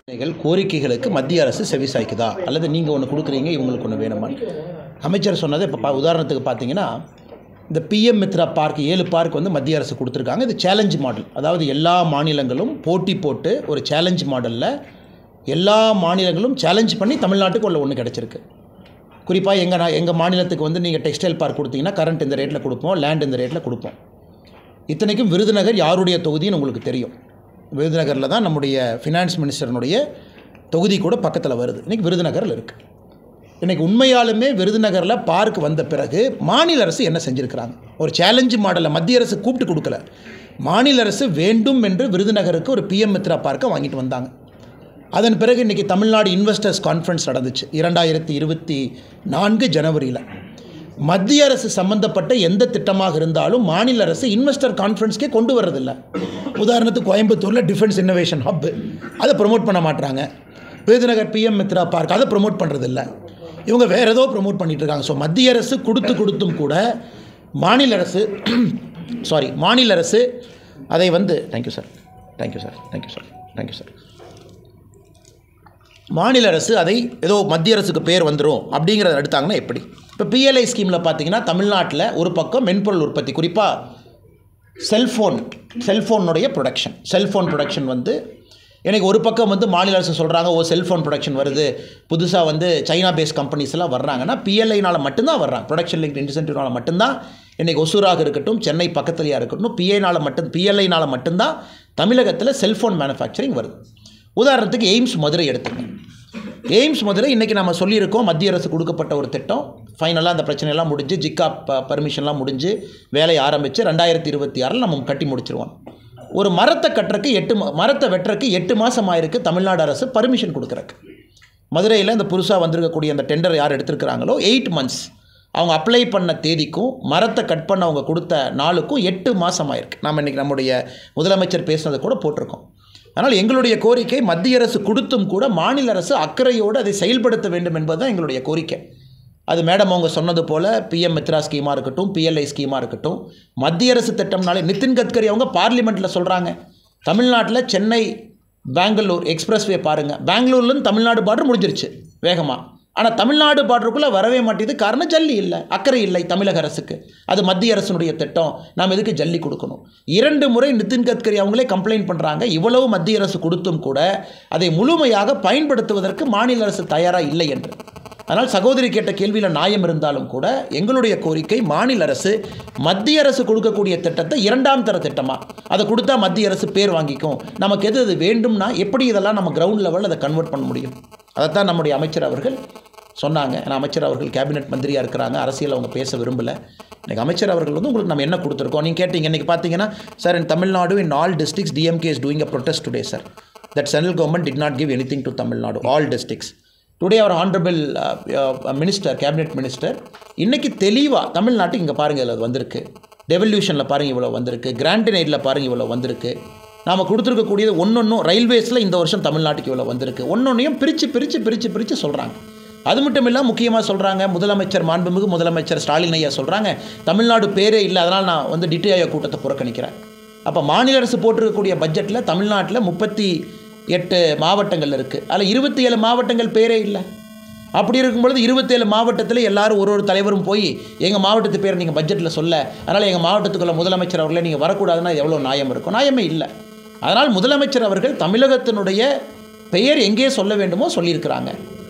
பிரச்சனைகள் கோரிக்கைகளுக்கு மத்திய அரசு செவிசாய்க்குதா அல்லது நீங்கள் ஒன்று கொடுக்குறீங்க இவங்களுக்கு ஒன்று வேணுமா அமைச்சர் சொன்னது இப்போ பா உதாரணத்துக்கு பார்த்தீங்கன்னா இந்த பிஎம் மித்ரா பார்க் ஏழு பார்க் வந்து மத்திய அரசு கொடுத்துருக்காங்க இது சேலஞ்ச் மாடல் அதாவது எல்லா மாநிலங்களும் போட்டி போட்டு ஒரு சேலஞ்ச் மாடலில் எல்லா மாநிலங்களும் சேலஞ்ச் பண்ணி தமிழ்நாட்டுக்கு உள்ள ஒன்று கிடச்சிருக்கு குறிப்பாக எங்கள் நான் எங்கள் மாநிலத்துக்கு வந்து நீங்கள் டெக்ஸ்டைல் பார்க் கொடுத்தீங்கன்னா கரண்ட் இந்த ரேட்டில் கொடுப்போம் லேண்ட் இந்த ரேட்டில் கொடுப்போம் இத்தனைக்கும் விருதுநகர் யாருடைய தொகுதின்னு உங்களுக்கு தெரியும் விருதுநகரில் தான் நம்முடைய ஃபினான்ஸ் மினிஸ்டர்னுடைய தொகுதி கூட பக்கத்தில் வருது இன்றைக்கி விருதுநகரில் இருக்குது இன்றைக்கி உண்மையாலுமே விருதுநகரில் பார்க் வந்த பிறகு மாநில அரசு என்ன செஞ்சுருக்கிறாங்க ஒரு சேலஞ்சு மாடலை மத்திய அரசு கூப்பிட்டு கொடுக்கல மாநில அரசு வேண்டும் என்று விருதுநகருக்கு ஒரு பிஎம் மித்ரா பார்க்கை வாங்கிட்டு வந்தாங்க அதன் பிறகு இன்றைக்கி தமிழ்நாடு இன்வெஸ்டர்ஸ் கான்ஃபரன்ஸ் நடந்துச்சு இரண்டாயிரத்தி இருபத்தி நான்கு ஜனவரியில் மத்திய அரசு சம்பந்தப்பட்ட எந்த திட்டமாக இருந்தாலும் மாநில அரசு இன்வெஸ்டர் கான்ஃபரன்ஸ்க்கே கொண்டு வர்றதில்ல உதாரணத்துக்கு கோயம்புத்தூரில் டிஃபென்ஸ் இன்னோவேஷன் ஹப் அதை ப்ரொமோட் பண்ண மாட்டாங்க விருதுநகர் பிஎம் மித்ரா பார்க் அதை ப்ரொமோட் பண்ணுறதில்ல இவங்க வேறு ஏதோ ப்ரொமோட் பண்ணிட்டு இருக்காங்க ஸோ மத்திய அரசு கொடுத்து கொடுத்தும் கூட மாநில அரசு சாரி மாநில அரசு அதை வந்து thank you sir thank you sir thank you sir thank you sir மாநில அரசு அதை ஏதோ மத்திய அரசுக்கு பேர் வந்துடும் அப்படிங்கிறத எடுத்தாங்கன்னா எப்படி இப்போ பிஎல்ஐ ஸ்கீமில் பார்த்தீங்கன்னா தமிழ்நாட்டில் ஒரு பக்கம் மென்பொருள் உற்பத்தி குறிப்பாக செல்ஃபோன் செல்ஃபோனுடைய ப்ரொடக்ஷன் செல்ஃபோன் ப்ரொடக்ஷன் வந்து எனக்கு ஒரு பக்கம் வந்து மாநில அரசு சொல்கிறாங்க ஓ செல்ஃபோன் ப்ரொடக்ஷன் வருது புதுசாக வந்து சைனா பேஸ் கம்பெனிஸ் எல்லாம் வர்றாங்கன்னா பிஎல்ஐனால் மட்டும்தான் வர்றாங்க ப்ரொடக்ஷன் லிங்க் இன்சென்டிவ்னால் மட்டும்தான் இன்றைக்கி ஒசூராக இருக்கட்டும் சென்னை பக்கத்துலையாக இருக்கட்டும் பிஐனால் மட்டும் பிஎல்ஐனால் மட்டும்தான் தமிழகத்தில் செல்ஃபோன் மேனுஃபேக்சரிங் வருது உதாரணத்துக்கு எய்ம்ஸ் மதுரை எடுத்துக்கங்க எய்ம்ஸ் மதுரை இன்றைக்கி நம்ம சொல்லியிருக்கோம் மத்திய அரசு கொடுக்கப்பட்ட ஒரு திட்டம் ஃபைனலாக அந்த பிரச்சனையெல்லாம் முடிஞ்சு ஜிக்கா ப பர்மிஷன்லாம் முடிஞ்சு வேலையை ஆரம்பித்து ரெண்டாயிரத்தி இருபத்தி ஆறில் நம்ம கட்டி முடிச்சிருவோம் ஒரு மரத்தை கட்டுறக்கு எட்டு மா- மரத்தை வெட்டுறக்கு எட்டு மாதம் ஆயிருக்கு தமிழ்நாடு அரசு பர்மிஷன் கொடுக்குறக்கு மதுரையில் இந்த புதுசாக வந்திருக்கக்கூடிய அந்த டெண்டர் யார் எடுத்திருக்கிறாங்களோ எயிட் மந்த்ஸ் அவங்க அப்ளை பண்ண தேதிக்கும் மரத்தை கட் பண்ண அவங்க கொடுத்த நாளுக்கும் எட்டு மாதம் ஆயிருக்கு நாம் இன்றைக்கி நம்முடைய முதலமைச்சர் பேசுனதை கூட போட்டிருக்கோம் அதனால் எங்களுடைய கோரிக்கை மத்திய அரசு கொடுத்தும் கூட மாநில அரசு அக்கறையோடு அதை செயல்படுத்த வேண்டும் என்பது தான் எங்களுடைய கோரிக்கை அது மேடம் அவங்க சொன்னது போல் பிஎம் மித்ரா ஸ்கீமாக இருக்கட்டும் பிஎல்ஐ ஸ்கீமாக இருக்கட்டும் மத்திய அரசு திட்டம்னாலே நிதின் கட்கரி அவங்க பார்லிமெண்ட்டில் சொல்கிறாங்க தமிழ்நாட்டில் சென்னை பெங்களூர் எக்ஸ்பிரஸ்வே பாருங்கள் பெங்களூர்லேருந்து தமிழ்நாடு பார்டர் முடிஞ்சிருச்சு வேகமாக ஆனால் தமிழ்நாடு பார்டருக்குள்ளே வரவே மாட்டேது காரணம் ஜல்லி இல்லை அக்கறை இல்லை தமிழக அரசுக்கு அது மத்திய அரசினுடைய திட்டம் நாம் எதுக்கு ஜல்லி கொடுக்கணும் இரண்டு முறை நிதின் கட்கரி அவங்களே கம்ப்ளைண்ட் பண்ணுறாங்க இவ்வளவு மத்திய அரசு கொடுத்தும் கூட அதை முழுமையாக பயன்படுத்துவதற்கு மாநில அரசு தயாராக இல்லை என்று அதனால் சகோதரி கேட்ட கேள்வியில் நியாயம் இருந்தாலும் கூட எங்களுடைய கோரிக்கை மாநில அரசு மத்திய அரசு கொடுக்கக்கூடிய திட்டத்தை இரண்டாம் தர திட்டமா அதை கொடுத்தா மத்திய அரசு பேர் வாங்கிக்கும் நமக்கு எது அது வேண்டும்னா எப்படி இதெல்லாம் நம்ம கிரவுண்ட் லெவலில் அதை கன்வெர்ட் பண்ண முடியும் அதைத்தான் நம்முடைய அமைச்சர் அவர்கள் சொன்னாங்க ஏன்னா அமைச்சர் அவர்கள் கேபினெட் மந்திரியாக இருக்கிறாங்க அரசியல் அவங்க பேச விரும்பலை இன்னைக்கு அமைச்சர் அவர்கள் வந்து உங்களுக்கு நம்ம என்ன கொடுத்துருக்கோம் நீங்கள் கேட்டீங்க இன்றைக்கி பார்த்தீங்கன்னா sir in Tamil Nadu in all districts DMK is doing a protest today sir that central government did not give anything to Tamil Nadu all districts today our honourable minister cabinet minister இன்னைக்கு தெளிவாக தமிழ்நாட்டுக்கு இங்கே பாருங்கள் இதில் வந்திருக்கு டெவல்யூஷனில் பாருங்கள் இவ்வளோ வந்திருக்கு கிராண்டின் எய்டில் பாருங்கள் இவ்வளோ வந்திருக்கு நாம் கொடுத்துருக்கக்கூடியது ஒன்றொன்றும் ரயில்வேஸில் இந்த வருஷம் தமிழ்நாட்டுக்கு இவ்வளோ வந்திருக்கு ஒன்றொன்றையும் பிரித்து பிரித்து பிரித்து பிரித்து சொல்கிறாங்க அது மட்டும் இல்லாமல் முக்கியமாக சொல்கிறாங்க முதலமைச்சர் மாண்புமிகு முதலமைச்சர் ஸ்டாலின் ஐயா சொல்கிறாங்க தமிழ்நாடு பேரே இல்லை அதனால் நான் வந்து டிடி ஆயோக் கூட்டத்தை புறக்கணிக்கிறேன் அப்போ மாநில அரசு போட்டிருக்கக்கூடிய பட்ஜெட்டில் தமிழ்நாட்டில் முப்பத்தி எட்டு மாவட்டங்கள் இருக்குது அதில் இருபத்தி ஏழு மாவட்டங்கள் பேரே இல்லை அப்படி இருக்கும் பொழுது இருபத்தேழு மாவட்டத்தில் எல்லாரும் ஒரு ஒரு தலைவரும் போய் எங்கள் மாவட்டத்து பேரை நீங்கள் பட்ஜெட்டில் சொல்ல அதனால் எங்கள் மாவட்டத்துக்குள்ள முதலமைச்சர் அவர்களே நீங்கள் வரக்கூடாதுன்னா எவ்வளோ நியாயம் இருக்கும் நியாயமே இல்லை அதனால் முதலமைச்சர் அவர்கள் தமிழகத்தினுடைய பெயர் எங்கே சொல்ல வேண்டுமோ சொல்லியிருக்கிறாங்க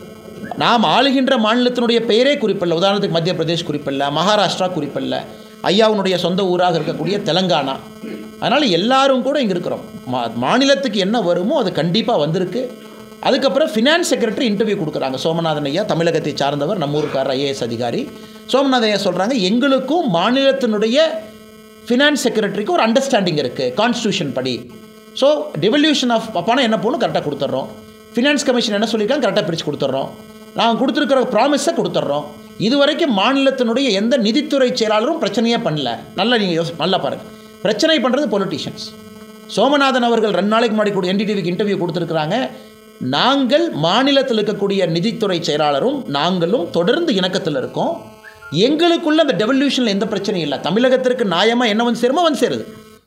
நாம் ஆளுகின்ற மாநிலத்தினுடைய பெயரே குறிப்பில்லை உதாரணத்துக்கு மத்திய பிரதேஷ் குறிப்பில்லை மகாராஷ்டிரா குறிப்பில்லை ஐயாவுனுடைய சொந்த ஊராக இருக்கக்கூடிய தெலங்கானா அதனால் எல்லாரும் கூட இங்கே இருக்கிறோம் மா மாநிலத்துக்கு என்ன வருமோ அது கண்டிப்பாக வந்திருக்கு அதுக்கப்புறம் ஃபினான்ஸ் செக்ரட்டரி இன்டர்வியூ கொடுக்குறாங்க சோமநாதன் ஐயா தமிழகத்தை சார்ந்தவர் நம்ம ஊருக்கார் ஐஏஎஸ் அதிகாரி சோமநாதன் ஐயா சொல்கிறாங்க எங்களுக்கும் மாநிலத்தினுடைய ஃபினான்ஸ் செக்ரட்டரிக்கு ஒரு அண்டர்ஸ்டாண்டிங் இருக்குது கான்ஸ்டியூஷன் படி ஸோ டிவல்யூஷன் ஆஃப் பணம் என்ன போகணும் கரெக்டாக கொடுத்துட்றோம் ஃபினான்ஸ் கமிஷன் என்ன சொல்லியிருக்காங்க கரெக்டாக பிரித்து கொடுத்துட்றோம் நாங்கள் கொடுத்துருக்கிற ப்ராமிஸை கொடுத்துட்றோம் இதுவரைக்கும் மாநிலத்தினுடைய எந்த நிதித்துறை செயலாளரும் பிரச்சனையே பண்ணல நல்லா நீங்கள் யோசி நல்லா பாருங்கள் பிரச்சனை பண்ணுறது பொலிட்டிஷியன்ஸ் சோமநாதன் அவர்கள் ரெண்டு நாளைக்கு முன்னாடி கூட என்டிடிவிக்கு இன்டர்வியூ கொடுத்துருக்குறாங்க நாங்கள் மாநிலத்தில் இருக்கக்கூடிய நிதித்துறை செயலாளரும் நாங்களும் தொடர்ந்து இணக்கத்தில் இருக்கோம் எங்களுக்குள்ள அந்த டெவல்யூஷனில் எந்த பிரச்சனையும் இல்லை தமிழகத்திற்கு நியாயமாக என்ன வந்து சேருமோ வந்து சேருது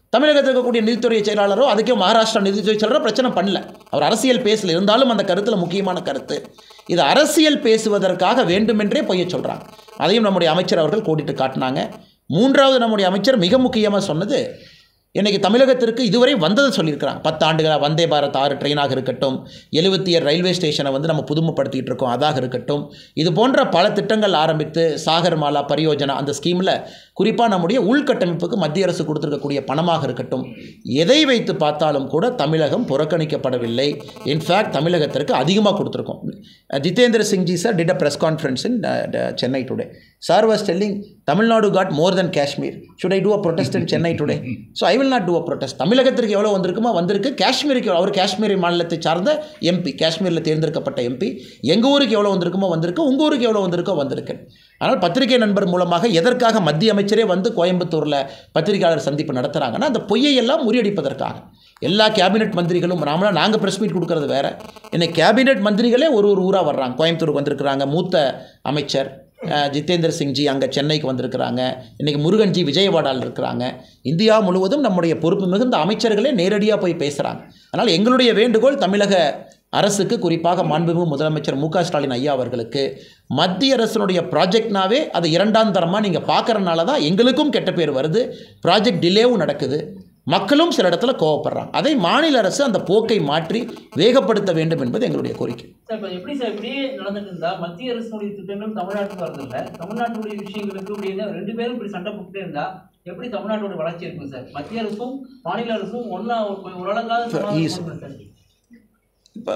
தமிழகத்தில் இருக்கக்கூடிய நிதித்துறை செயலாளரோ அதுக்கே மகாராஷ்டிரா நிதித்துறை செயலாளரோ பிரச்சனை பண்ணல அவர் அரசியல் பேசல இருந்தாலும் அந்த கருத்தில் முக்கியமான கருத்து இது அரசியல் பேசுவதற்காக வேண்டுமென்றே பொய்ய சொல்கிறாங்க அதையும் நம்முடைய அமைச்சர் அவர்கள் கோடிட்டு காட்டினாங்க மூன்றாவது நம்முடைய அமைச்சர் மிக முக்கியமாக சொன்னது இன்னைக்கு தமிழகத்திற்கு இதுவரை வந்ததை சொல்லியிருக்கிறாங்க பத்து ஆண்டுகளாக வந்தே பாரத் ஆறு ட்ரெயினாக இருக்கட்டும் எழுபத்தி ஏழு ரயில்வே ஸ்டேஷனை வந்து நம்ம புதுமைப்படுத்திட்டு இருக்கோம் அதாக இருக்கட்டும் இது போன்ற பல திட்டங்கள் ஆரம்பித்து சாகர் மாலா பரியோஜனா அந்த ஸ்கீமில் குறிப்பாக நம்முடைய உள்கட்டமைப்புக்கு மத்திய அரசு கொடுத்துருக்கக்கூடிய பணமாக இருக்கட்டும் எதை வைத்து பார்த்தாலும் கூட தமிழகம் புறக்கணிக்கப்படவில்லை இன்ஃபேக்ட் தமிழகத்திற்கு அதிகமாக கொடுத்துருக்கோம் Jitendra Singhji sir did a press conference in Chennai today sir was telling Tamil Nadu got more than Kashmir should I do a protest in Chennai today so I will not do a protest தமிழகத்திற்கு எவ்வளோ வந்திருக்குமோ வந்திருக்கு காஷ்மீருக்கு எவ்வளோ அவர் காஷ்மீர் மாநிலத்தை சார்ந்த எம்பி காஷ்மீரில் தேர்ந்தெடுக்கப்பட்ட எம்பி எங்கள் ஊருக்கு எவ்வளோ வந்திருக்குமோ வந்திருக்கு உங்கள் ஊருக்கு எவ்வளோ வந்திருக்கோ வந்திருக்கு ஆனால் பத்திரிகை நண்பர் மூலமாக எதற்காக மத்திய அமைச்சரே வந்து கோயம்புத்தூரில் பத்திரிகையாளர் சந்திப்பு நடத்துகிறாங்கன்னா அந்த பொய்யை எல்லாம் முறியடிப்பதற்காக எல்லா கேபினெட் மந்திரிகளும் நாமளா நாங்கள் ப்ரெஸ் மீட் கொடுக்கறது வேற இன்னைக்கு கேபினெட் மந்திரிகளே ஒரு ஒரு ஊராக வர்றாங்க கோயம்புத்தூருக்கு வந்திருக்கிறாங்க மூத்த அமைச்சர் அஹ், ஜிதேந்திர சிங்ஜி அங்கே சென்னைக்கு வந்திருக்கிறாங்க இன்றைக்கி முருகன்ஜி விஜயவாடாவில் இருக்கிறாங்க இந்தியா முழுவதும் நம்முடைய பொறுப்பு மிகுந்த அமைச்சர்களே நேரடியாக போய் பேசுகிறாங்க அதனால் எங்களுடைய வேண்டுகோள் தமிழக அரசுக்கு குறிப்பாக மாண்புமிகு முதலமைச்சர் மு க ஸ்டாலின் ஐயா அவர்களுக்கு மத்திய அரசினுடைய ப்ராஜெக்ட்னாவே அது இரண்டாம் தரமாக நீங்கள் பார்க்கறனால தான் எங்களுக்கும் கெட்ட பேர் வருது ப்ராஜெக்ட் டிலேவும் நடக்குது மக்களும் சில இடத்துல கோவப்படுறாங்க அதை மாநில அரசு அந்த போக்கை மாற்றி வேகப்படுத்த வேண்டும் என்பது எங்களுடைய கோரிக்கை சார் இப்போ எப்படி சார் இப்படியே நடந்துட்டு இருந்தா மத்திய அரசுடைய திட்டங்கள் தமிழ்நாட்டுக்கு வரதில்ல தமிழ்நாட்டுடைய விஷயங்களுக்கு இப்படி இருந்தா ரெண்டு பேரும் இப்படி சண்டை போட்டுட்டே இருந்தா எப்படி தமிழ்நாட்டோட வளர்ச்சி இருக்கும் சார் மத்திய அரசும் மாநில அரசும் ஒன்றா ஓரளங்காத சமாதானம் is- பண்ணணும் சார் இப்போ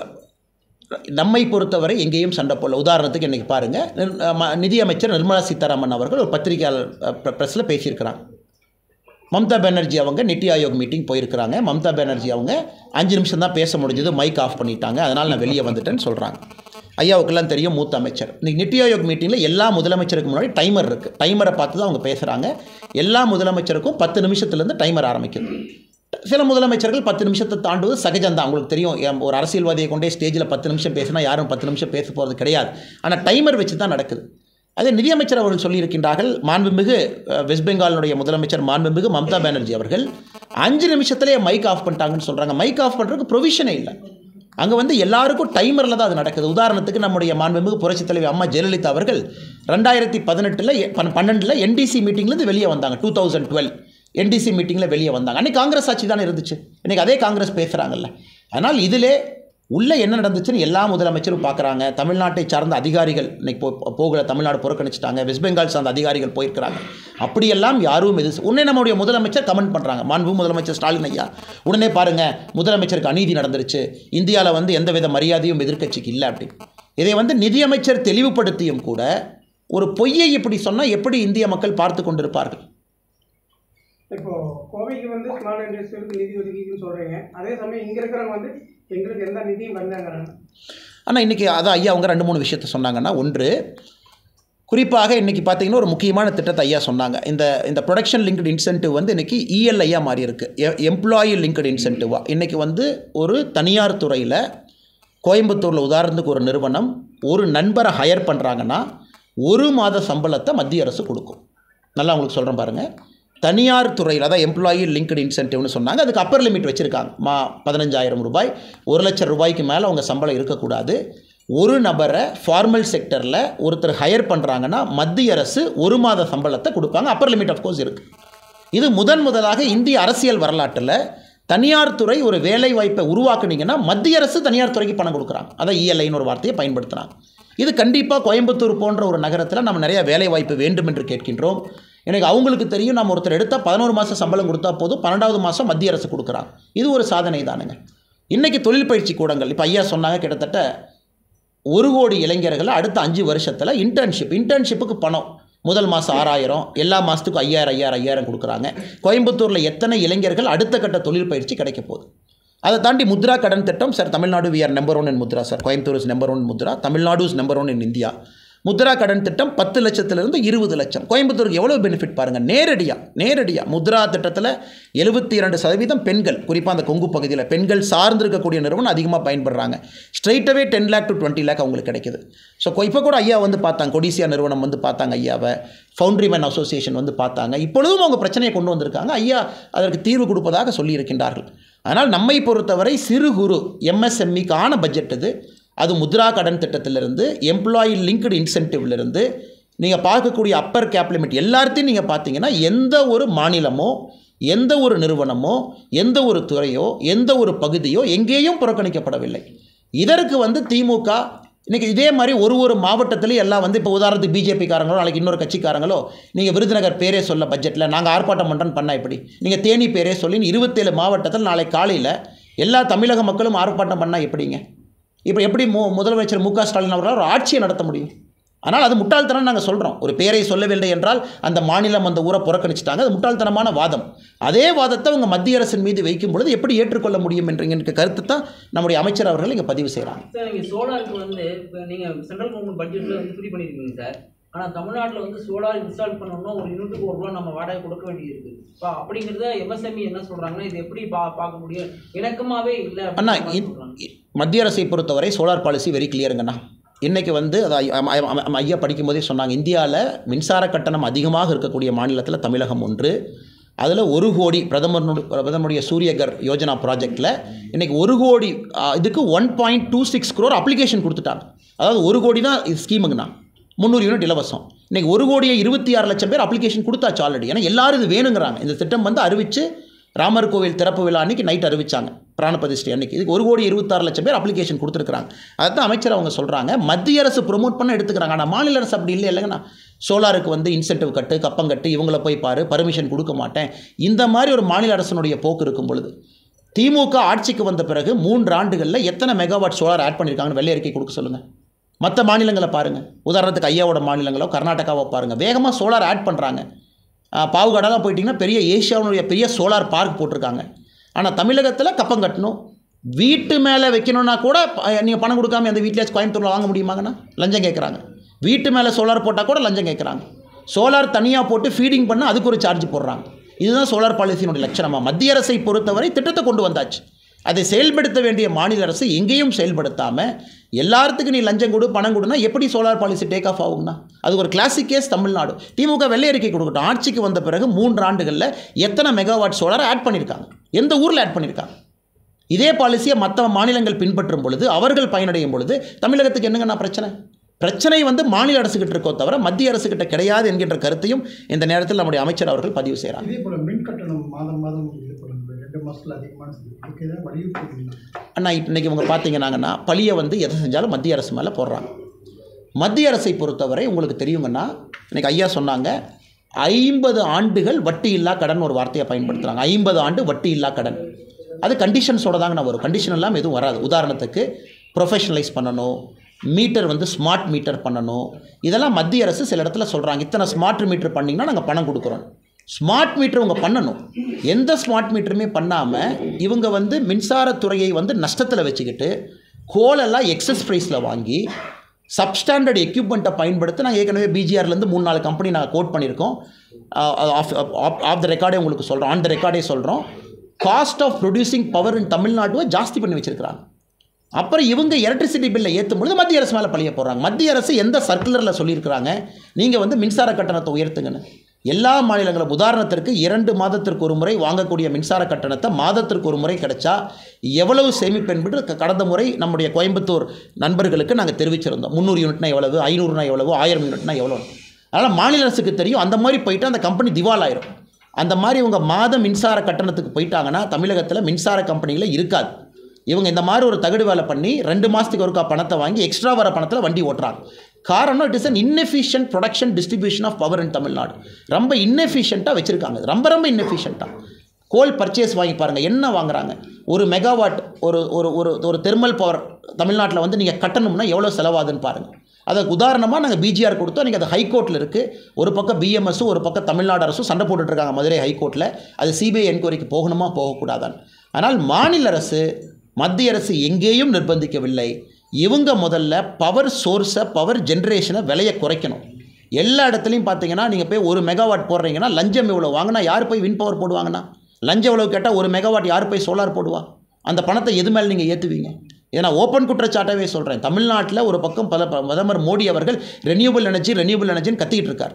நம்மை பொறுத்தவரை எங்கேயும் சண்டை போடல உதாரணத்துக்கு இன்றைக்கி பாருங்கள் நிதியமைச்சர் நிர்மலா சீதாராமன் அவர்கள் ஒரு பத்திரிகையாளர் ப்ரெஸ்ஸில் பேசியிருக்கிறாங்க மம்தா பானர்ஜி அவங்க நித்தி ஆயோக் மீட்டிங் போயிருக்கிறாங்க மம்தா பானர்ஜி அவங்க அஞ்சு நிமிஷம் தான் பேச முடிஞ்சது மைக் ஆஃப் பண்ணிட்டாங்க அதனால் நான் வெளியே வந்துட்டேன்னு சொல்கிறாங்க ஐயாவுக்கெல்லாம் தெரியும் மூத்த அமைச்சர் இன்னைக்கு நித்தி ஆயோக் மீட்டிங்கில் எல்லா முதலமைச்சருக்கு முன்னாடி டைமர் இருக்குது டைமரை பார்த்து தான் அவங்க பேசுகிறாங்க எல்லா முதலமைச்சருக்கும் பத்து நிமிஷத்துலேருந்து டைமர் ஆரம்பிக்குது சில முதலமைச்சர்கள் பத்து நிமிஷத்தை தாண்டுவது சகஜம்தான் உங்களுக்கு தெரியும் எம் ஒரு அரசியல்வாதியை கொண்டே ஸ்டேஜில் பத்து நிமிஷம் பேசினா யாரும் பத்து நிமிஷம் பேச போகிறது கிடையாது ஆனால் டைமர் வச்சு தான் நடக்குது அதே நிதியமைச்சர் அவர்கள் சொல்லியிருக்கின்றார்கள் மாண்புமிகு அஹ், வெஸ்ட் பெங்காலினுடைய முதலமைச்சர் மாண்புமிகு மம்தா பானர்ஜி அவர்கள் அஞ்சு நிமிஷத்துலேயே மைக் ஆஃப் பண்ணிட்டாங்கன்னு சொல்கிறாங்க மைக் ஆஃப் பண்ணுறதுக்கு ப்ரொவிஷனே இல்லை அங்கே வந்து எல்லாருக்கும் டைமரில் தான் அது நடக்குது உதாரணத்துக்கு நம்முடைய மாண்புமிகு புரட்சித் தலைவி அம்மா ஜெயலலிதா அவர்கள் ரெண்டாயிரத்தி பதினெட்டில் பன்னெண்டில் என்டிசி மீட்டிங்லேருந்து வெளியே வந்தாங்க டூ தௌசண்ட் டுவெல் என்டிசி மீட்டிங்கில் வெளியே வந்தாங்க அன்றைக்கி காங்கிரஸ் ஆட்சி தானே இருந்துச்சு இன்றைக்கி அதே காங்கிரஸ் பேசுகிறாங்கல்ல அதனால் இதிலே உள்ளே என்ன நடந்துச்சுன்னு எல்லா முதலமைச்சரும் பார்க்குறாங்க தமிழ்நாட்டை சார்ந்த அதிகாரிகள் இன்னைக்கு போ போகல தமிழ்நாடு புறக்கணிச்சிட்டாங்க வெஸ்ட் பெங்கால் சார்ந்த அதிகாரிகள் போயிருக்கிறாங்க அப்படியெல்லாம் யாரும் எது உடனே நம்முடைய முதலமைச்சர் கமெண்ட் பண்ணுறாங்க மாண்பு முதலமைச்சர் ஸ்டாலின் ஐயா உடனே பாருங்கள் முதலமைச்சருக்கு அநீதி நடந்துருச்சு இந்தியாவில் வந்து எந்தவித மரியாதையும் எதிர்க்கட்சிக்கு இல்லை அப்படி இதை வந்து நிதியமைச்சர் தெளிவுபடுத்தியும் கூட ஒரு பொய்யை இப்படி சொன்னால் எப்படி இந்திய மக்கள் பார்த்து கொண்டிருப்பார்கள் இப்போ கோவைக்கு வந்து ஸ்மால் இண்டஸ்ட்ரியலுக்கு நிதி ஒதுக்கிக்குன்னு சொல்றீங்க அதே சமயம் இங்க இருக்கிறவங்க வந்து எங்களுக்கு எந்த நிதியும் வரலங்கிறாங்க ஆனால் இன்றைக்கி அதான் ஐயா அவங்க ரெண்டு மூணு விஷயத்த சொன்னாங்கன்னா ஒன்று குறிப்பாக இன்றைக்கி பார்த்தீங்கன்னா ஒரு முக்கியமான திட்டத்தை ஐயா சொன்னாங்க இந்த இந்த ப்ரொடக்ஷன் லிங்க்டு இன்சென்டிவ் வந்து இன்றைக்கி இஎல்ஐயாக மாறி இருக்கு எம்ப்ளாயி லிங்க்டு இன்சென்டிவாக இன்றைக்கி வந்து ஒரு தனியார் துறையில் கோயம்புத்தூரில் உதாரணத்துக்கு ஒரு நிறுவனம் ஒரு நண்பரை ஹையர் பண்ணுறாங்கன்னா ஒரு மாத சம்பளத்தை மத்திய அரசு கொடுக்கும் நல்லா உங்களுக்கு சொல்கிறேன் பாருங்கள் தனியார் துறையில் அதான் எம்ப்ளாயி லிங்க்டு இன்சென்டிவ்னு சொன்னாங்க அதுக்கு அப்பர் லிமிட் வச்சுருக்காங்க மா பதினஞ்சாயிரம் ரூபாய் ஒரு லட்சம் ரூபாய்க்கு மேலே அவங்க சம்பளம் இருக்கக்கூடாது ஒரு நபரை ஃபார்மல் செக்டரில் ஒருத்தர் ஹையர் பண்ணுறாங்கன்னா மத்திய அரசு ஒரு மாத சம்பளத்தை கொடுப்பாங்க அப்பர் லிமிட் ஆஃப் கோர்ஸ் இருக்குது இது முதன் முதலாக இந்திய அரசியல் வரலாற்றில் தனியார் துறை ஒரு வேலை வாய்ப்பை உருவாக்குனீங்கன்னா மத்திய அரசு தனியார் துறைக்கு பணம் கொடுக்குறாங்க அதான் இஎல்ஐன்னு ஒரு வார்த்தையை பயன்படுத்துகிறாங்க இது கண்டிப்பாக கோயம்புத்தூர் போன்ற ஒரு நகரத்தில் நம்ம நிறைய வேலை வாய்ப்பு வேண்டும் என்று கேட்கின்றோம் எனக்கு அவங்களுக்கு தெரியும் நம்ம ஒருத்தர் எடுத்தால் பதினோரு மாதம் சம்பளம் கொடுத்தா போதும் பன்னெண்டாவது மாதம் மத்திய அரசு கொடுக்குறாங்க இது ஒரு சாதனை தானுங்க இன்றைக்கி தொழில் பயிற்சி கூடங்கள் இப்போ ஐயா சொன்னாங்க கிட்டத்தட்ட ஒரு கோடி இளைஞர்களை அடுத்த அஞ்சு வருஷத்தில் இன்டர்ன்ஷிப் இன்டர்ன்ஷிப்புக்கு பணம் முதல் மாதம் ஆறாயிரம் எல்லா மாதத்துக்கும் ஐயாயிரம் ஐயாயிரம் ஐயாயிரம் கொடுக்குறாங்க கோயம்புத்தூரில் எத்தனை இளைஞர்கள் அடுத்த கட்ட தொழில் பயிற்சி கிடைக்க போகுது அதை தாண்டி முத்ரா கடன் திட்டம் sir Tamil Nadu we are number one in Mudra sir Coimbatore is number one Mudra Tamil Nadu is number one in India Mudra கடன் திட்டம் பத்து லட்சத்திலிருந்து இருபது லட்சம் கோயம்புத்தூருக்கு எவ்வளோ பெனிஃபிட் பாருங்கள் நேரடியாக நேரடியாக முத்ரா திட்டத்தில் எழுபத்தி இரண்டு சதவீதம் பெண்கள் குறிப்பாக அந்த கொங்கு பகுதியில் பெண்கள் சார்ந்திருக்கக்கூடிய நிறுவனம் அதிகமாக பயன்படுறாங்க ஸ்ட்ரைட்டாகவே ten lakh to twenty lakh அவங்களுக்கு கிடைக்குது ஸோ இப்போ கூட ஐயா வந்து பார்த்தாங்க கொடிசியா நிறுவனம் வந்து பார்த்தாங்க ஐயாவை ஃபவுண்ட்ரிமேன் அசோசியேஷன் வந்து பார்த்தாங்க இப்பொழுதும் அவங்க பிரச்சனையை கொண்டு வந்திருக்காங்க ஐயா அதற்கு தீர்வு கொடுப்பதாக சொல்லியிருக்கின்றார்கள் ஆனால் நம்மை பொறுத்தவரை சிறு குறு எம்எஸ்எம்இக்கான பட்ஜெட் இது அது முத்ரா கடன் திட்டத்திலிருந்து எம்ப்ளாயி லிங்க்டு இன்சென்டிவ்லேருந்து நீங்கள் பார்க்கக்கூடிய அப்பர் கேப் லிமிட் எல்லாத்தையும் நீங்கள் பார்த்தீங்கன்னா எந்த ஒரு மாநிலமோ எந்த ஒரு நிறுவனமோ எந்த ஒரு துறையோ எந்த ஒரு பகுதியோ எங்கேயும் புறக்கணிக்கப்படவில்லை இதற்கு வந்து திமுக இன்றைக்கி இதே மாதிரி ஒரு ஒரு மாவட்டத்திலையும் எல்லாம் வந்து இப்போ உதாரணத்துக்கு பிஜேபிக்காரங்களோ நாளைக்கு இன்னொரு கட்சிக்காரங்களோ நீங்கள் விருதுநகர் பேரே சொல்ல பட்ஜெட்டில் நாங்கள் ஆர்ப்பாட்டம் பண்ணுறோன்னு பண்ணால் எப்படி நீங்கள் தேனி பேரே சொல்லி இருபத்தேழு மாவட்டத்தில் நாளை காலையில் எல்லா தமிழக மக்களும் ஆர்ப்பாட்டம் பண்ணால் எப்படிங்க இப்போ எப்படி மு முதலமைச்சர் மு க ஸ்டாலின் அவர்களால் ஒரு ஆட்சியை நடத்த முடியும் ஆனால் அது முட்டாள்தனம் நாங்கள் சொல்கிறோம் ஒரு பேரை சொல்லவில்லை என்றால் அந்த மாநிலம் அந்த ஊரை புறக்கணிச்சிட்டாங்க அது முட்டாள்தனமான வாதம் அதே வாதத்தை அவங்க மத்திய அரசின் மீது வைக்கும் பொழுது எப்படி ஏற்றுக்கொள்ள முடியும் என்ற என்ற கருத்து தான் நம்முடைய அமைச்சர் அவர்கள் இங்கே பதிவு செய்கிறாங்க சார் நீங்கள் சோலாருக்கு வந்து இப்போ நீங்கள் சென்ட்ரல் கவர்மெண்ட் பட்ஜெட்டில் வந்து ஃப்ரீ பண்ணியிருக்கீங்க சார் ஆனால் தமிழ்நாட்டில் வந்து சோலார் இன்ஸ்டால் பண்ணணும்னா ஒரு யூனிட்டுக்கு ஒரு ரூபா நம்ம வாடகை கொடுக்க வேண்டியது இருக்குது இப்போ அப்படிங்கிறத எம்எஸ்எம்இ என்ன சொல்கிறாங்கன்னா இது எப்படி பா பார்க்க முடியும் இணக்கமாகவே இல்லை அண்ணா அப்படின்னு இ- சொல்றாங்க. இ- மத்திய அரசை பொறுத்தவரை சோலார் பாலிசி வெரி கிளியருங்கண்ணா இன்றைக்கி வந்து அது ஐ- ஐ- ஐ- ஐ- ஐயா படிக்கும்போதே சொன்னாங்க இந்தியாவில் மின்சார கட்டணம் அதிகமாக இருக்கக்கூடிய மாநிலத்தில் தமிழகம் ஒன்று அதில் ஒரு கோடி பிரதமருடைய பிரதமருடைய சூரியகர் யோஜனா ப்ராஜெக்டில் இன்றைக்கி ஒரு கோடி ஆ, இதுக்கு one point two six crore application கொடுத்துட்டாங்க அதாவது ஒரு கோடி தான் இது ஸ்கீமுங்கண்ணா முந்நூறு யூனிட் இலவசம் இன்றைக்கி ஒரு கோடியே இருபத்தி ஆறு லட்சம் பேர் அப்ளிகேஷன் கொடுத்தாச்சு ஆல்ரெடி ஏன்னா எல்லாரும் இது வேணுங்கிறாங்க இந்த திட்டம் வந்து அறிவித்து ராமர் கோவில் திறப்பு விழா அன்னைக்கு நைட் அறிவிச்சாங்க பிராண பிரதிஷ்டை அன்னைக்கு இதுக்கு ஒரு கோடி இருபத்தாறு லட்சம் பேர் அப்ளிகேஷன் கொடுத்துருக்காங்க அதுதான் அமைச்சர் அவங்க சொல்கிறாங்க மத்திய அரசு ப்ரொமோட் பண்ண எடுத்துக்கிறாங்க ஆனால் மாநில அரசு அப்படி இல்லை இல்லைங்கண்ணா சோலாருக்கு வந்து இன்சென்டிவ் கட்டு கப்பம் கட்டு இவங்கள போய் பாரு பர்மிஷன் கொடுக்க மாட்டேன் இந்த மாதிரி ஒரு மாநில அரசனுடைய போக்கு இருக்கும் பொழுது திமுக ஆட்சிக்கு வந்த பிறகு மூன்று ஆண்டுகளில் எத்தனை மெகாவாட் சோலார் ஆட் பண்ணியிருக்காங்கன்னு வெள்ளை அறிக்கை கொடுக்க சொல்லுங்கள் மற்ற மாநிலங்களை பாருங்கள் உதாரணத்துக்கு ஐயாவோட மாநிலங்களோ கர்நாடகாவோ பாருங்கள் வேகமாக சோலார் ஆட் பண்ணுறாங்க பாவுகாடெல்லாம் போயிட்டிங்கன்னா பெரிய ஏஷியாவுடைய பெரிய சோலார் பார்க் போட்டிருக்காங்க ஆனால் தமிழகத்தில் கப்பம் கட்டணும் வீட்டு மேலே வைக்கணும்னா கூட நீங்கள் பணம் கொடுக்காம அந்த வீட்டிலேயாச்சும் கோயம்புத்தூரில் வாங்க முடியுமாங்கண்ணா லஞ்சம் கேட்குறாங்க வீட்டு மேலே சோலார் போட்டால் கூட லஞ்சம் கேட்குறாங்க சோலார் தனியாக போட்டு ஃபீடிங் பண்ண அதுக்கு ஒரு சார்ஜ் போடுறாங்க இதுதான் சோலார் பாலிசியினுடைய லட்சணமாக மத்திய அரசை பொறுத்தவரை திட்டத்தை கொண்டு வந்தாச்சு அதை செயல்படுத்த வேண்டிய மாநில அரசு எங்கேயும் செயல்படுத்தாமல் எல்லாத்துக்கும் நீ லஞ்சம் கொடு பணம் கொடுனா எப்படி சோலார் பாலிசி டேக் ஆஃப் ஆகும்னா அது ஒரு கிளாசிக் கேஸ் தமிழ்நாடு திமுக வெள்ளை அறிக்கை கொடுக்கட்டும் ஆட்சிக்கு வந்த பிறகு மூன்று ஆண்டுகளில் எத்தனை மெகாவாட் சோலார் ஆட் பண்ணியிருக்காங்க எந்த ஊரில் ஆட் பண்ணியிருக்காங்க இதே பாலிசியை மற்ற மாநிலங்கள் பின்பற்றும் பொழுது அவர்கள் பயனடையும் பொழுது தமிழகத்துக்கு என்னங்கண்ணா பிரச்சனை பிரச்சனை வந்து மாநில அரசுகிட்ட இருக்கோ தவிர மத்திய அரசுகிட்ட கிடையாது என்கின்ற கருத்தையும் இந்த நேரத்தில் நம்முடைய அமைச்சர் அவர்கள் பதிவு செய்கிறாங்க இதே போல மின் கட்டணம் மாதம் மாதம் இது பண்ணுறது ரெண்டு மாசத்துல அதிகமான செலவு. இதுக்கு ஏதாவது வலியுறுத்தி அண்ணா இன்னைக்கு இவங்க பார்த்தீங்கன்னாங்கன்னா பழியை வந்து எதை செஞ்சாலும் மத்திய அரசு மேலே போடுறாங்க மத்திய அரசை பொறுத்தவரை உங்களுக்கு தெரியுங்கன்னா இன்னைக்கு ஐயா சொன்னாங்க ஐம்பது ஆண்டுகள் வட்டி இல்லா கடன் ஒரு வார்த்தையை பயன்படுத்துகிறாங்க ஐம்பது ஆண்டு வட்டி இல்லா கடன் அது கண்டிஷன்ஸோட தாங்க வரும் கண்டிஷன் எல்லாம் எதுவும் வராது உதாரணத்துக்கு ப்ரொஃபஷனலைஸ் பண்ணணும் மீட்டர் வந்து ஸ்மார்ட் மீட்டர் பண்ணணும் இதெல்லாம் மத்திய அரசு சில இடத்துல சொல்கிறாங்க இத்தனை ஸ்மார்ட் மீட்டர் பண்ணிங்கன்னா நாங்கள் பணம் கொடுக்குறோம் ஸ்மார்ட் மீட்டர் இவங்க பண்ணணும் எந்த ஸ்மார்ட் மீட்டருமே பண்ணாமல் இவங்க வந்து மின்சாரத்துறையை வந்து நஷ்டத்தில் வச்சுக்கிட்டு கோலெல்லாம் எக்ஸஸ் ப்ரைஸில் வாங்கி சப்ஸ்டாண்டர்ட் எக்யூப்மெண்ட்டை பயன்படுத்தி நாங்கள் ஏற்கனவே பிஜிஆர்லேருந்து மூணு நாலு கம்பெனி நாங்கள் கோட் பண்ணியிருக்கோம் ஆஃப் ஆஃப் த ரெக்கார்டே உங்களுக்கு சொல்கிறோம் ஆன் த ரெக்கார்டே சொல்கிறோம் cost of producing power in தமிழ்நாட்டுவை ஜாஸ்தி பண்ணி வச்சிருக்கிறாங்க அப்புறம் இவங்க எலக்ட்ரிசிட்டி பில்லை ஏற்றும் பொழுது மத்திய அரசு மேலே பழிய போடுறாங்க மத்திய அரசு எந்த சர்க்குலரில் சொல்லியிருக்கிறாங்க நீங்கள் வந்து மின்சார கட்டணத்தை உயர்த்துங்கன்னு எல்லா மாநிலங்களும் உதாரணத்திற்கு இரண்டு மாதத்திற்கு ஒரு முறை வாங்கக்கூடிய மின்சார கட்டணத்தை மாதத்திற்கு ஒரு முறை கிடைச்சா எவ்வளவு சேமிப்பு என்பது க- கடந்த முறை நம்முடைய கோயம்புத்தூர் நண்பர்களுக்கு நாங்கள் தெரிவிச்சிருந்தோம் முந்நூறு யூனிட்னா எவ்வளவு ஐநூறுனா எவ்வளவு ஆயிரம் யூனிட்னா எவ்வளோ அதனால் மாநில அரசுக்கு தெரியும் அந்த மாதிரி போயிட்டு அந்த கம்பெனி திவால் ஆயிரும் அந்த மாதிரி இவங்க மாத மின்சார கட்டணத்துக்கு போயிட்டாங்கன்னா தமிழகத்தில் மின்சார கம்பெனியில் இருக்காது இவங்க இந்த மாதிரி ஒரு தகுடு வேலை பண்ணி ரெண்டு மாதத்துக்கு ஒருக்கா பணத்தை வாங்கி எக்ஸ்ட்ரா வர பணத்தில் வண்டி ஓட்டுறாங்க காரணம் it is an inefficient production distribution of power in Tamil Nadu ரொம்ப இன்னெஃபிஷியண்ட்டாக வச்சுருக்காங்க ரொம்ப ரொம்ப இன்னெஃபிஷியண்ட்டாக கோல் பர்ச்சேஸ் வாங்கி பாருங்கள் என்ன வாங்குறாங்க ஒரு மெகாவாட் ஒரு ஒரு ஒரு ஒரு தெர்மல் பவர் தமிழ்நாட்டில் வந்து நீங்கள் கட்டணும்னா எவ்வளோ செலவாகுதுன்னு பாருங்கள் அதுக்கு உதாரணமாக நாங்கள் பிஜிஆர் கொடுத்தோம் நீங்கள் அது ஹைகோர்ட்டில் இருக்குது ஒரு பக்கம் பிஎம்எஸும் ஒரு பக்கம் தமிழ்நாடு அரசும் சண்டை போட்டுட்டு இருக்காங்க மதுரை ஹைகோர்ட்டில் அது சிபிஐ என்கொயரிக்கு போகணுமா போகக்கூடாதான்னு ஆனால் மாநில அரசு மத்திய அரசு எங்கேயும் நிர்பந்திக்கவில்லை இவங்க முதல்ல பவர் சோர்ஸை பவர் ஜென்ரேஷனை விலையை குறைக்கணும் எல்லா இடத்துலையும் பார்த்தீங்கன்னா நீங்கள் போய் ஒரு மெகாவாட் போடுறீங்கன்னா லஞ்சம் இவ்வளோ வாங்கினா யார் போய் வின் பவர் போடுவாங்கன்னா லஞ்சம் எவ்வளோ கேட்டால் ஒரு மெகாவாட் யார் போய் சோலார் போடுவா அந்த பணத்தை எது மேலே நீங்கள் ஏற்றுவீங்க இதை நான் ஓப்பன் குற்றச்சாட்டாவே சொல்கிறேன் தமிழ்நாட்டில் ஒரு பக்கம் பல பிரதமர் மோடி அவர்கள் ரெனியூபிள் எனர்ஜி ரெனியூபிள் எனர்ஜின்னு கத்திக்கிட்டு இருக்கார்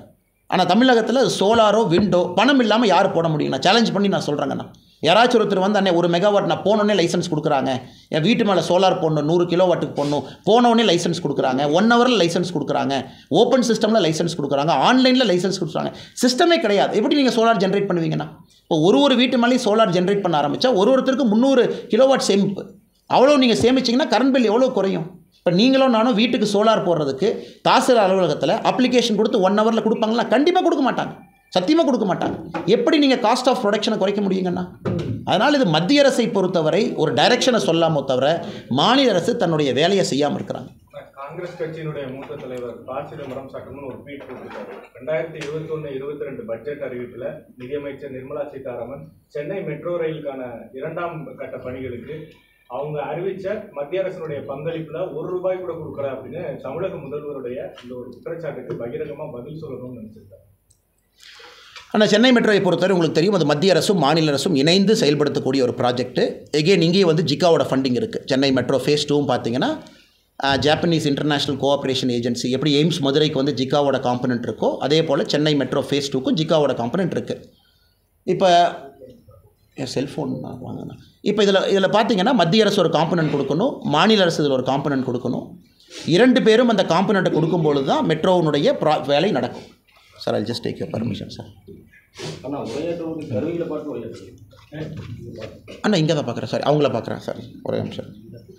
ஆனால் தமிழகத்தில் சோலாரோ விண்டோ பணம் இல்லாமல் யார் போட முடியும் நான் சேலஞ்ச் பண்ணி நான் சொல்கிறேங்கண்ணா யாராச்சும் ஒருத்தர் வந்து அண்ணே ஒரு மெகாவாட் நான் போனோடனே லைசன்ஸ் கொடுக்குறாங்க என் வீட்டு மேலே சோலார் போடணும் நூறு கிலோ வாட்டுக்கு போடணும் போனோடனே லைசன்ஸ் கொடுக்குறாங்க ஒன் ஹவரில் லைசன்ஸ் கொடுக்குறாங்க ஓப்பன் சிஸ்டமில் லைசன்ஸ் கொடுக்குறாங்க ஆன்லைனில் லைசன்ஸ் கொடுக்குறாங்க சிஸ்டமே கிடையாது எப்படி நீங்கள் சோலார் ஜென்ரேட் பண்ணுவீங்கண்ணா இப்போ ஒரு ஒரு வீட்டு மேலேயும் சோலார் ஜென்ரேட் பண்ண ஆரம்பித்தா ஒரு ஒருத்தருக்கு முந்நூறு கிலோவாட் சேமிப்பு அவ்வளோ நீங்கள் சேமிச்சிங்கன்னா கரண்ட் பில் எவ்வளோ குறையும் இப்போ நீங்களும் நானும் வீட்டுக்கு சோலார் போடுறதுக்கு தாசில்தார் அலுவலகத்தில் அப்ளிகேஷன் கொடுத்து ஒன் ஹவரில் கொடுப்பாங்களா கண்டிப்பாக கொடுக்க மாட்டாங்க சத்தியமாக கொடுக்க மாட்டாங்க எப்படி நீங்கள் காஸ்ட் ஆஃப் ப்ரொடக்ஷனை குறைக்க முடியுங்கண்ணா அதனால் இது மத்திய அரசை பொறுத்தவரை ஒரு டைரக்ஷனை சொல்லாமோ தவிர மாநில அரசு தன்னுடைய வேலையை செய்யாமல் இருக்கிறாங்க காங்கிரஸ் கட்சியினுடைய மூத்த தலைவர் ப சிதம்பரம் சட்டம்னு ஒரு ட்வீட் போட்டிருக்காரு ரெண்டாயிரத்தி இருபத்தி ஒன்று இருபத்தி ரெண்டு பட்ஜெட் அறிவிப்புல நிதியமைச்சர் நிர்மலா சீதாராமன் சென்னை மெட்ரோ ரயிலுக்கான இரண்டாம் கட்ட பணிகளுக்கு அவங்க அறிவிச்ச மத்திய அரசினுடைய பங்களிப்புல ஒரு ரூபாய் கூட கொடுக்கல அப்படின்னு தமிழக முதல்வருடைய இந்த ஒரு குற்றச்சாட்டுக்கு பகிரங்கமா பதில் சொல்லணும்னு நினைச்சிருக்காரு ஆனால் சென்னை மெட்ரோவை பொறுத்தவரை உங்களுக்கு தெரியும் அது மத்திய அரசும் மாநில அரசும் இணைந்து செயல்படுத்தக்கூடிய ஒரு ப்ராஜெக்ட் எகெயின் இங்கேயே வந்து ஜிக்காவோட ஃபண்டிங் இருக்குது சென்னை மெட்ரோ ஃபேஸ் டூவும் பார்த்தீங்கன்னா ஜாப்பனீஸ் இன்டர்நேஷனல் கோஆப்ரேஷன் ஏஜென்சி எப்படி எய்ம்ஸ் மதுரைக்கு வந்து ஜிக்காவோட காம்பனண்ட் இருக்கோ அதே போல் சென்னை மெட்ரோ ஃபேஸ் டூக்கும் ஜிக்காவோட காம்பனண்ட் இருக்குது இப்போ என் செல்ஃபோன் வாங்கண்ணா இப்போ இதில் இதில் பார்த்தீங்கன்னா மத்திய அரசு ஒரு காம்பனண்ட் கொடுக்கணும் மாநில அரசு இதில் ஒரு காம்பனண்ட் கொடுக்கணும் இரண்டு பேரும் அந்த காம்பனண்ட்டை கொடுக்கும்பொழுது தான் மெட்ரோவினுடைய ப்ரா வேலை நடக்கும் sir I just take your permission sir ஆனால் உரையாற்றுவது கருவியில் பார்த்து உரையாற்றுவது அண்ணா இங்கே தான் பார்க்குறேன் சார் அவங்கள பார்க்குறேன் சார் ஒரே நிமிஷம்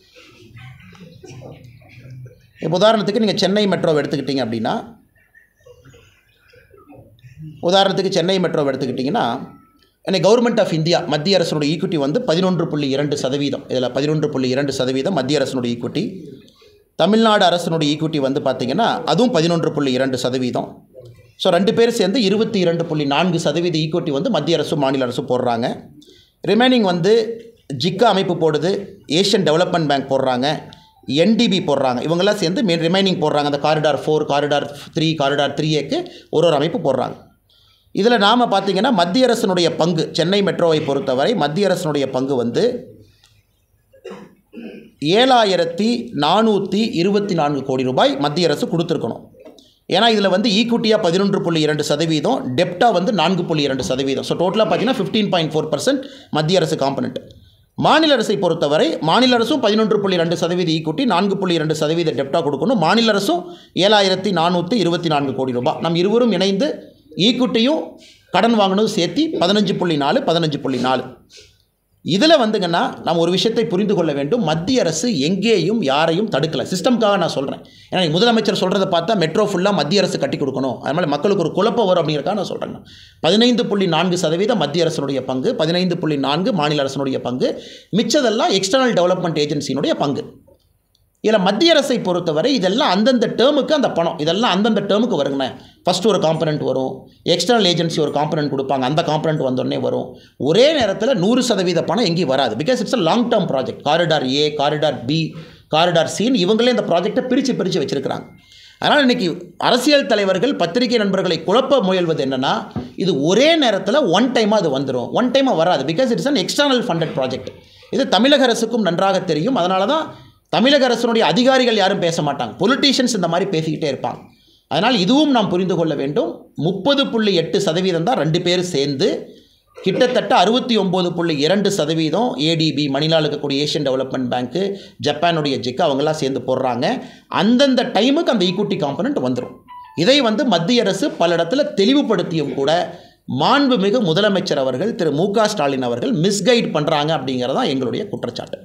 இப்போ உதாரணத்துக்கு நீங்கள் சென்னை மெட்ரோவை எடுத்துக்கிட்டீங்க அப்படின்னா உதாரணத்துக்கு சென்னை மெட்ரோவை எடுத்துக்கிட்டிங்கன்னா இன்னைக்கு கவர்மெண்ட் ஆஃப் இந்தியா மத்திய அரசோட ஈக்விட்டி வந்து பதினொன்று புள்ளி இரண்டு சதவீதம் இதில் பதினொன்று புள்ளி இரண்டு சதவீதம் மத்திய அரசனோட ஈக்விட்டி தமிழ்நாடு அரசனுடைய ஈக்விட்டி வந்து பார்த்திங்கன்னா அதுவும் பதினொன்று புள்ளி இரண்டு சதவீதம் ஸோ ரெண்டு பேர் சேர்ந்து இருபத்தி இரண்டு புள்ளி நான்கு சதவீத ஈக்விட்டி வந்து மத்திய அரசும் மாநில அரசும் போடுறாங்க ரிமைனிங் வந்து ஜிக்கா அமைப்பு போடுது ஏஷியன் டெவலப்மெண்ட் பேங்க் போடுறாங்க என்டிபி போடுறாங்க இவங்கெல்லாம் சேர்ந்து மெயின் ரிமைனிங் போடுறாங்க அந்த corridor four corridor three corridor three ஏக்கு ஒரு ஒரு அமைப்பு போடுறாங்க இதில் நாம் பார்த்தீங்கன்னா மத்திய அரசனுடைய பங்கு சென்னை மெட்ரோவை பொறுத்தவரை மத்திய அரசனுடைய பங்கு வந்து ஏழாயிரத்தி நானூற்றி இருபத்தி நான்கு கோடி ரூபாய் மத்திய அரசு கொடுத்துருக்கணும் ஏன்னா இதில் வந்து ஈக்குட்டியாக பதினொன்று புள்ளி இரண்டு சதவீதம் டெப்டாக வந்து நான்கு புள்ளி இரண்டு சதவீதம் ஸோ டோட்டலாக பார்த்தீங்கன்னா ஃபிஃப்டீன் பாயிண்ட் ஃபோர் பர்சன்ட் மத்திய அரசு காம்பனண்ட் மாநில அரசை பொறுத்தவரை மாநில அரசும் பதினொன்று புள்ளி ரெண்டு சதவீத ஈக்குட்டி நான்கு புள்ளி இரண்டு சதவீத டெப்டாக கொடுக்கணும் மாநில அரசும் ஏழாயிரத்தி நானூற்றி இருபத்தி நான்கு கோடி ரூபாய் நம் இருவரும் இணைந்து ஈக்குட்டியும் கடன் வாங்கினதும் சேர்த்து பதினஞ்சு புள்ளி நாலு பதினஞ்சு புள்ளி நாலு இதில் வந்துங்கன்னா நாம் ஒரு விஷயத்தை புரிந்து கொள்ள வேண்டும் மத்திய அரசு எங்கேயும் யாரையும் தடுக்கலை சிஸ்டம்காக நான் சொல்கிறேன் ஏன்னா நீ முதலமைச்சர் சொல்கிறத பார்த்தா மெட்ரோ ஃபுல்லாக மத்திய அரசு கட்டி கொடுக்கணும் அதனால் மக்களுக்கு ஒரு குழப்பம் வரும் அப்படிங்கிறக்காக நான் சொல்கிறேன் பதினைந்து புள்ளி நான்கு சதவீதம் மத்திய அரசனுடைய பங்கு பதினைந்து புள்ளி நான்கு மாநில அரசனுடைய பங்கு மிச்சதெல்லாம் எக்ஸ்டர்னல் டெவலப்மெண்ட் ஏஜென்சியினுடைய பங்கு இதில் மத்திய அரசை பொறுத்தவரை இதெல்லாம் அந்தந்த டேர்முக்கு அந்த பணம் இதெல்லாம் அந்தந்த டேர்முக்கு வருங்கண்ணே ஃபஸ்ட்டு ஒரு காம்பனண்ட் வரும் எக்ஸ்டர்னல் ஏஜென்சி ஒரு காம்பனண்ட் கொடுப்பாங்க அந்த காம்பனண்ட் வந்தோடனே வரும் ஒரே நேரத்தில் நூறு சதவீத பணம் எங்கேயும் வராது because it's a long term project corridor A corridor B corridor சின்னு இவங்களே இந்த ப்ராஜெக்டை பிரித்து பிரித்து வச்சுருக்கிறாங்க அதனால் இன்றைக்கி அரசியல் தலைவர்கள் பத்திரிகை நண்பர்களை குழப்ப முயல்வது என்னென்னா இது ஒரே நேரத்தில் ஒன் டைமாக அது வந்துடும் ஒன் டைமாக வராது because it's an external funded project இது தமிழக அரசுக்கும் நன்றாக தெரியும் அதனால தான் தமிழக அரசனுடைய அதிகாரிகள் யாரும் பேச மாட்டாங்க பொலிட்டீஷியன்ஸ் இந்த மாதிரி பேசிக்கிட்டே இருப்பாங்க அதனால் இதுவும் நாம் புரிந்து கொள்ள வேண்டும் முப்பது புள்ளி எட்டு சதவீதம் தான் ரெண்டு பேரும் சேர்ந்து கிட்டத்தட்ட அறுபத்தி ஒம்பது புள்ளி இரண்டு சதவீதம் ஏடிபி மணிலால் இருக்கக்கூடிய ஏஷியன் டெவலப்மெண்ட் பேங்க்கு ஜப்பானுடைய ஜிக்கு அவங்கெல்லாம் சேர்ந்து போடுறாங்க அந்தந்த டைமுக்கு அந்த ஈக்குட்டி காம்பனண்ட் வந்துடும் இதை வந்து மத்திய அரசு பல இடத்துல தெளிவுபடுத்தியும் கூட மாண்புமிகு முதலமைச்சர் அவர்கள் திரு மு க ஸ்டாலின் அவர்கள் மிஸ்கைட் பண்ணுறாங்க அப்படிங்கிறது தான் எங்களுடைய குற்றச்சாட்டு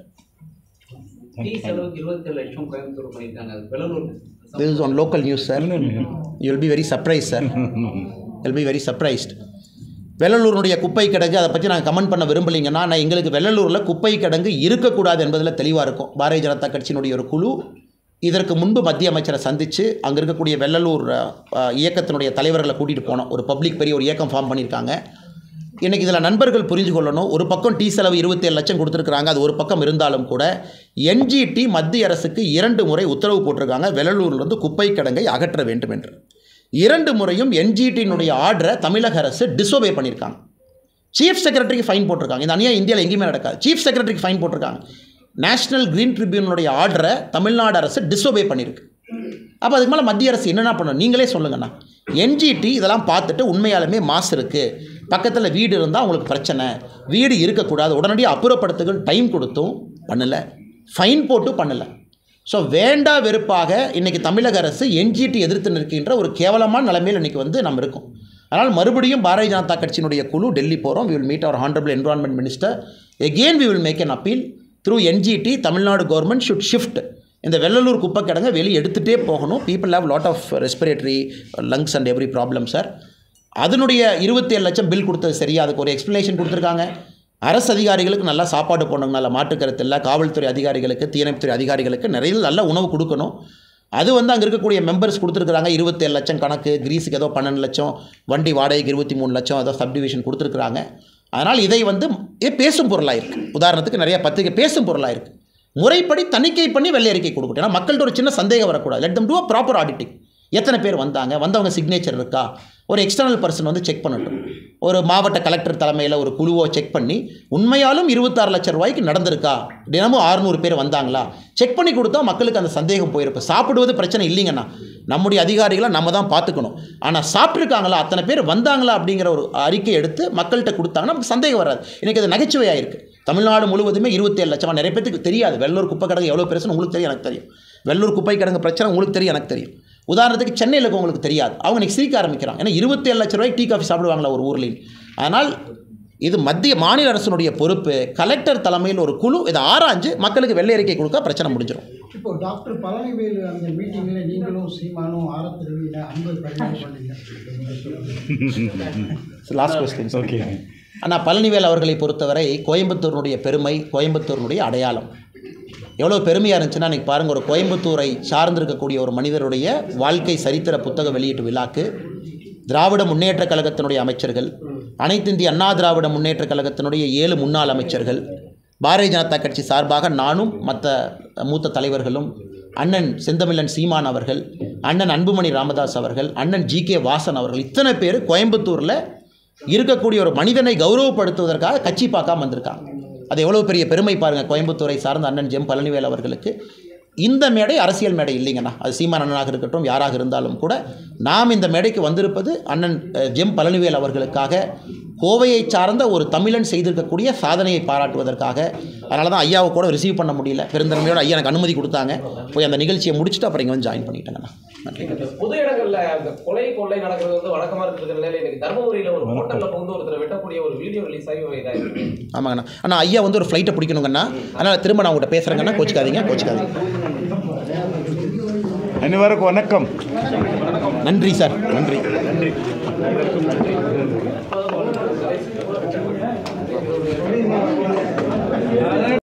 டீ செலவுக்கு இருபத்தேழு லட்சம் கோயம்புத்தூர் பண்ணியிருக்காங்க அது Vellalur This is on local news, sir. You'll be very surprised, sir. You'll be very surprised. வெள்ளலூருடைய குப்பை கிடங்கு அதை பற்றி நாங்கள் கமெண்ட் பண்ண விரும்பலைங்கன்னா நான் எங்களுக்கு வெள்ளலூரில் குப்பை கிடங்கு இருக்கக்கூடாது என்பதில் தெளிவாக இருக்கும் பாரதிய ஜனதா கட்சியினுடைய ஒரு குழு இதற்கு முன்பு மத்திய அமைச்சரை சந்தித்து அங்கே இருக்கக்கூடிய வெள்ளலூர் அஹ், இயக்கத்தினுடைய தலைவர்களை கூட்டிகிட்டு போனோம் ஒரு பப்ளிக் பெரிய ஒரு இயக்கம் ஃபார்ம் பண்ணியிருக்காங்க இன்றைக்கி இதில் நண்பர்கள் புரிஞ்சு கொள்ளணும் ஒரு பக்கம் டீ செலவு இருபத்தேழு லட்சம் கொடுத்துருக்குறாங்க அது ஒரு பக்கம் இருந்தாலும் கூட என்ஜிடி மத்திய அரசுக்கு இரண்டு முறை உத்தரவு போட்டிருக்காங்க வெள்ளலூர்லேருந்து குப்பை கிடங்கை அகற்ற வேண்டும் என்று இரண்டு முறையும் என்ஜிடியினுடைய ஆர்டரை தமிழக அரசு டிசோபே பண்ணியிருக்காங்க சீஃப் செக்ரட்டரிக்கு ஃபைன் போட்டிருக்காங்க இந்த அநியாயம் இந்தியாவில் எங்கேயுமே நடக்காது சீஃப் செக்ரட்டரிக்கு ஃபைன் போட்டிருக்காங்க நேஷனல் கிரீன் ட்ரிபியூனுடைய ஆர்டரை தமிழ்நாடு அரசு டிசோபே பண்ணியிருக்கு அப்போ அதுக்கு மேலே மத்திய அரசு என்னென்ன பண்ணணும் நீங்களே சொல்லுங்கண்ணா என்ஜிடி இதெல்லாம் பார்த்துட்டு உண்மையாலுமே மாசு இருக்குது பக்கத்தில் வீடு இருந்தால் உங்களுக்கு பிரச்சனை வீடு இருக்கக்கூடாது உடனடியாக அப்புறப்படுத்துகள் டைம் கொடுத்தும் பண்ணலை ஃபைன் போட்டும் பண்ணலை ஸோ வேண்டா வெறுப்பாக இன்றைக்கி தமிழக அரசு என்ஜிடி எதிர்த்து நிற்கின்ற ஒரு கேவலமான நிலைமையில் இன்றைக்கி வந்து நம்ம இருக்கோம் அதனால் மறுபடியும் பாரதிய ஜனதா கட்சியினுடைய குழு டெல்லி போகிறோம் we will meet our honourable environment minister again we will make an appeal through NGT Tamil Nadu government should shift இந்த வெள்ளலூர் குப்பை கிடங்க வெளியே எடுத்துகிட்டே போகணும் people have lot of respiratory lungs and every problem sir அதனுடைய இருபத்தி ஏழு லட்சம் பில் கொடுத்தது சரியா அதுக்கு ஒரு எக்ஸ்ப்ளனேஷன் கொடுத்துருக்காங்க அரசு அதிகாரிகளுக்கு நல்லா சாப்பாடு போடணும் நல்ல மாற்று கருத்து இல்லை காவல்துறை அதிகாரிகளுக்கு தீயணைப்புத்துறை அதிகாரிகளுக்கு நிறைய நல்ல உணவு கொடுக்கணும் அது வந்து அங்கே இருக்கக்கூடிய மெம்பர்ஸ் கொடுத்துருக்குறாங்க இருபத்தேழு லட்சம் கணக்கு கிரீஸுக்கு ஏதோ பன்னெண்டு லட்சம் வண்டி வாடகைக்கு இருபத்தி மூணு லட்சம் ஏதோ சப்டிவிஷன் கொடுத்துருக்குறாங்க அதனால் இதை வந்து இது பேசும் பொருளாக இருக்குது உதாரணத்துக்கு நிறைய பத்திரிகை பேசும் பொருளாக இருக்குது முறைப்படி தணிக்கை பண்ணி வெள்ளை அறிக்கை கொடுக்கட்டும் ஏன்னா மக்கள்கிட்ட ஒரு சின்ன சந்தேகம் வரக்கூடாது let them do a proper auditing எத்தனை பேர் வந்தாங்க வந்தவங்க சிக்னேச்சர் இருக்கா ஒரு எக்ஸ்டர்னல் பர்சன் வந்து செக் பண்ணட்டும் ஒரு மாவட்ட கலெக்டர் தலைமையில் ஒரு குழுவை செக் பண்ணி உண்மையாலும் இருபத்தாறு லட்சம் ரூபாய்க்கு நடந்திருக்கா தினமும் ஆறுநூறு பேர் வந்தாங்களா செக் பண்ணி கொடுத்தா மக்களுக்கு அந்த சந்தேகம் போயிருக்கும் சாப்பிடுவது பிரச்சனை இல்லைங்கண்ணா நம்முடைய அதிகாரிகளை நம்ம தான் பார்த்துக்கணும் ஆனால் சாப்பிட்ருக்காங்களா அத்தனை பேர் வந்தாங்களா அப்படிங்கிற ஒரு அறிக்கை எடுத்து மக்கள்கிட்ட கொடுத்தாங்கன்னா நமக்கு சந்தேகம் வராது இன்றைக்கி அது நகைச்சுவையாக இருக்குது தமிழ்நாடு முழுவதுமே இருபத்தேழு லட்சமாக நிறைய பேருக்கு தெரியாது வெள்ளூர் குப்பை கிடங்கு எவ்வளோ பெருசுன்னு உங்களுக்கு தெரியும் எனக்கு தெரியும் வெள்ளூர் குப்பை கிடங்கு பிரச்சனை உங்களுக்கு தெரியும் எனக்கு தெரியும் உதாரணத்துக்கு சென்னையில் இருக்கவங்களுக்கு தெரியாது அவங்க இன்னைக்கு சிரிக்க ஆரம்பிக்கிறாங்க ஏன்னா இருபத்தேழு லட்ச ரூபாய்க்கு டீ காஃபி சாப்பிடுவாங்களா ஒரு ஊர்லேயும் அதனால் இது மத்திய மாநில அரசினுடைய பொறுப்பு கலெக்டர் தலைமையில் ஒரு குழு இதை ஆராய்ஞ்சு மக்களுக்கு வெள்ளை அறிக்கை கொடுக்க பிரச்சனை முடிஞ்சிடும் இப்போ டாக்டர் பழனிவேலு அந்த மீட்டிங்கில் நீங்களும் சீமானும் ஆரத்திருவியில் அன்பு பரிமாறு பண்ணீங்க லாஸ்ட் கொஸ்டின் ஓகே ஆனால் பழனிவேல் அவர்களை பொறுத்தவரை கோயம்புத்தூரினுடைய பெருமை கோயம்புத்தூரினுடைய அடையாளம் எவ்வளோ பெருமையாக இருந்துச்சுன்னா இன்றைக்கி பாருங்கள் ஒரு கோயம்புத்தூரை சார்ந்திருக்கக்கூடிய ஒரு மனிதருடைய வாழ்க்கை சரித்திர புத்தக வெளியீட்டு விழாக்கு திராவிட முன்னேற்றக் கழகத்தினுடைய அமைச்சர்கள் அனைத்து இந்திய அண்ணா திராவிட முன்னேற்றக் கழகத்தினுடைய ஏழு முன்னாள் அமைச்சர்கள் பாரதிய ஜனதா கட்சி சார்பாக நானும் மற்ற மூத்த தலைவர்களும் அண்ணன் செந்தமிழன் சீமான் அவர்கள் அண்ணன் அன்புமணி ராமதாஸ் அவர்கள் அண்ணன் ஜி கே வாசன் அவர்கள் இத்தனை பேர் கோயம்புத்தூரில் இருக்கக்கூடிய ஒரு மனிதனை கௌரவப்படுத்துவதற்காக கட்சி பார்க்காம வந்திருக்காங்க அது எவ்வளோ பெரிய பெருமை பாருங்கள் கோயம்புத்தூரை சார்ந்த அண்ணன் ஜெம் பழனிவேல் அவர்களுக்கு இந்த மேடை அரசியல் மேடை இல்லைங்கண்ணா அது சீமான் அண்ணனாக இருக்கட்டும் யாராக இருந்தாலும் கூட நாம் இந்த மேடைக்கு வந்திருப்பது அண்ணன் அஹ், ஜெம் பழனிவேல் அவர்களுக்காக கோவையை சார்ந்த ஒரு தமிழன் செய்திருக்கக்கூடிய சாதனையை பாராட்டுவதற்காக அதனால தான் ஐயாவை கூட ரிசீவ் பண்ண முடியல பெருந்தன்மையோட ஐயா எனக்கு அனுமதி கொடுத்தாங்க போய் அந்த நிகழ்ச்சியை முடிச்சுட்டு அப்புறம் இங்கே வந்து ஜாயின் பண்ணிட்டேங்கண்ணா நன்றி இந்த பொது இடங்கள்ல அந்த கொலை கொள்ளை நடக்கிறது வந்து வழக்கமா இருக்கிற நிலையில இன்னைக்கு தர்மபுரியில ஒரு ஹோட்டல்ல புகுந்து ஒருத்தர் வெட்டக்கூடிய ஒரு வீடியோ ரிலீஸ் ஆகி இதா இருக்கு ஆமாங்கண்ணா அண்ணா ஐயா வந்து ஒரு ஃப்ளைட்டை பிடிக்கணுங்கண்ணா அதனால் திரும்ப நான் உங்கள்கிட்ட பேசுகிறேங்கண்ணா கோச்சிக்காதீங்க கோச்சிக்காதீங்க அனைவருக்கும் வணக்கம் நன்றி சார் நன்றி